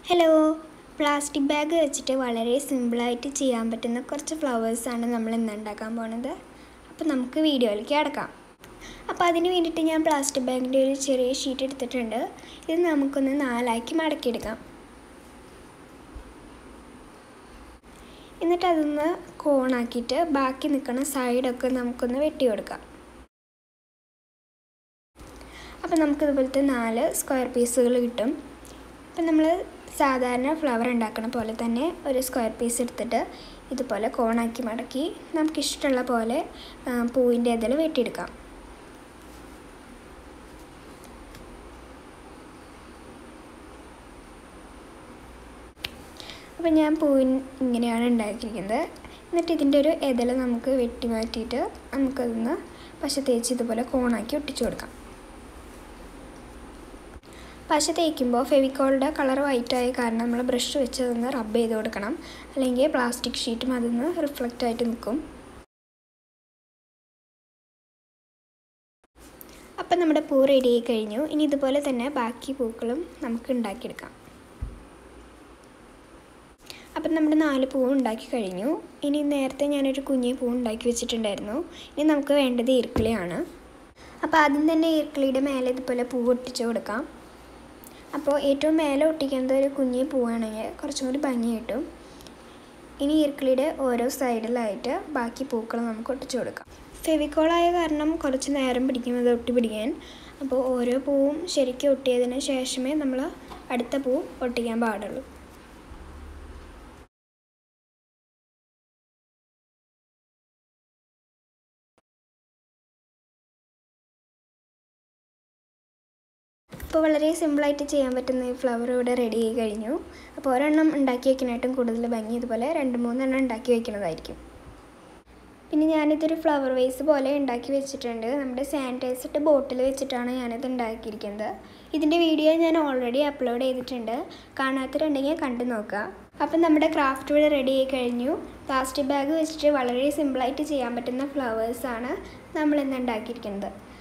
hello plastic bag വെച്ചിട്ട് വളരെ സിമ്പിളായിട്ട് ചെയ്യാൻ പറ്റുന്ന കുറച്ച് ഫ്ലവേഴ്സാണ് നമ്മൾ ഇന്ന് ഉണ്ടാക്കാൻ പോണത് അപ്പോൾ നമുക്ക് വീഡിയോയിലേക്ക് അടക്കാം അപ്പോൾ അതിന് വേണ്ടിയിട്ട് ഞാൻ പ്ലാസ്റ്റിക് ബാഗിൻ്റെ ഒരു ചെറിയ ഷീറ്റ് എടുത്തിട്ടുണ്ട് ഇത് നമുക്കൊന്ന് നാലാക്കി മടക്കിയെടുക്കാം എന്നിട്ട് അതൊന്ന് കോണാക്കിയിട്ട് ബാക്കി നിൽക്കുന്ന സൈഡൊക്കെ നമുക്കൊന്ന് വെട്ടി കൊടുക്കാം അപ്പോൾ നമുക്ക് ഇതുപോലത്തെ നാല് സ്ക്വയർ പീസുകൾ കിട്ടും അപ്പം നമ്മൾ സാധാരണ ഫ്ലവർ ഉണ്ടാക്കണ പോലെ തന്നെ ഒരു സ്ക്വയർ പീസ് എടുത്തിട്ട് ഇതുപോലെ കോണാക്കി മടക്കി നമുക്കിഷ്ടമുള്ള പോലെ പൂവിൻ്റെ ഇതിൽ വെട്ടിയെടുക്കാം അപ്പം ഞാൻ പൂവിൻ ഇങ്ങനെയാണ് ഉണ്ടാക്കിയിരിക്കുന്നത് എന്നിട്ട് ഇതിൻ്റെ ഒരു ഇതൾ നമുക്ക് വെട്ടി മാറ്റിയിട്ട് നമുക്കതൊന്ന് പശ തേച്ച് ഇതുപോലെ കോണാക്കി ഒട്ടിച്ചു കൊടുക്കാം പശ തേക്കുമ്പോൾ ഫെവിക്കോളിൻ്റെ കളർ വൈറ്റ് ആയ കാരണം നമ്മൾ ബ്രഷ് വെച്ച് അതൊന്ന് റബ്ബ് ചെയ്ത് കൊടുക്കണം അല്ലെങ്കിൽ പ്ലാസ്റ്റിക് ഷീറ്റും അതൊന്ന് റിഫ്ലക്റ്റ് ആയിട്ട് നിൽക്കും അപ്പം നമ്മുടെ പൂ റെഡി ആയി കഴിഞ്ഞു ഇനി ഇതുപോലെ തന്നെ ബാക്കി പൂക്കളും നമുക്ക് ഉണ്ടാക്കിയെടുക്കാം അപ്പം നമ്മുടെ നാല് പൂ ഉണ്ടാക്കി കഴിഞ്ഞു ഇനി നേരത്തെ ഞാനൊരു കുഞ്ഞി പൂ ഉണ്ടാക്കി വെച്ചിട്ടുണ്ടായിരുന്നു ഇനി നമുക്ക് വേണ്ടത് ഈർക്കിളിയാണ് അപ്പോൾ ആദ്യം തന്നെ ഈർക്കിളിയുടെ മേലെ ഇതുപോലെ പൂ ഒട്ടിച്ച് കൊടുക്കാം അപ്പോൾ ഏറ്റവും മേലെ ഒട്ടിക്കുന്നത് ഒരു കുഞ്ഞി പൂവാണെങ്കിൽ കുറച്ചും കൂടി ഭംഗി കിട്ടും ഇനി ഈർക്കിളിയുടെ ഓരോ സൈഡിലായിട്ട് ബാക്കി പൂക്കൾ നമുക്ക് ഒട്ടിച്ചു കൊടുക്കാം ഫെവിക്കോളായ കാരണം കുറച്ച് നേരം പിടിക്കും അത് ഒട്ടി പിടിക്കാൻ അപ്പോൾ ഓരോ പൂവും ശരിക്കും ഒട്ടിയതിന് ശേഷമേ നമ്മൾ അടുത്ത പൂ ഒട്ടിക്കാൻ പാടുള്ളൂ ഇപ്പോൾ വളരെ സിമ്പിളായിട്ട് ചെയ്യാൻ പറ്റുന്ന ഈ ഫ്ലവർ ഇവിടെ റെഡി ആയി കഴിഞ്ഞു അപ്പോൾ ഒരെണ്ണം ഉണ്ടാക്കി വെക്കാനായിട്ടും കൂടുതൽ ഭംഗി ഇതുപോലെ രണ്ട് മൂന്നെണ്ണം ഉണ്ടാക്കി വെക്കുന്നതായിരിക്കും പിന്നെ ഞാനിതൊരു ഫ്ലവർ വേസ് പോലെ ഉണ്ടാക്കി വെച്ചിട്ടുണ്ട് നമ്മുടെ സാനിറ്റൈസ്ഡ് ബോട്ടിൽ വെച്ചിട്ടാണ് ഞാനിത് ഉണ്ടാക്കിയിരിക്കുന്നത് ഇതിൻ്റെ വീഡിയോ ഞാൻ ഓൾറെഡി അപ്ലോഡ് ചെയ്തിട്ടുണ്ട് കാണാത്തവരുണ്ടെങ്കിൽ കണ്ടു നോക്കുക അപ്പം നമ്മുടെ ക്രാഫ്റ്റ് ഇവിടെ റെഡി ആയി കഴിഞ്ഞു പ്ലാസ്റ്റിക് ബാഗ് വെച്ചിട്ട് വളരെ സിമ്പിളായിട്ട് ചെയ്യാൻ പറ്റുന്ന ഫ്ലവേഴ്സാണ് നമ്മൾ ഇന്ന് ഉണ്ടാക്കിയിരിക്കുന്നത്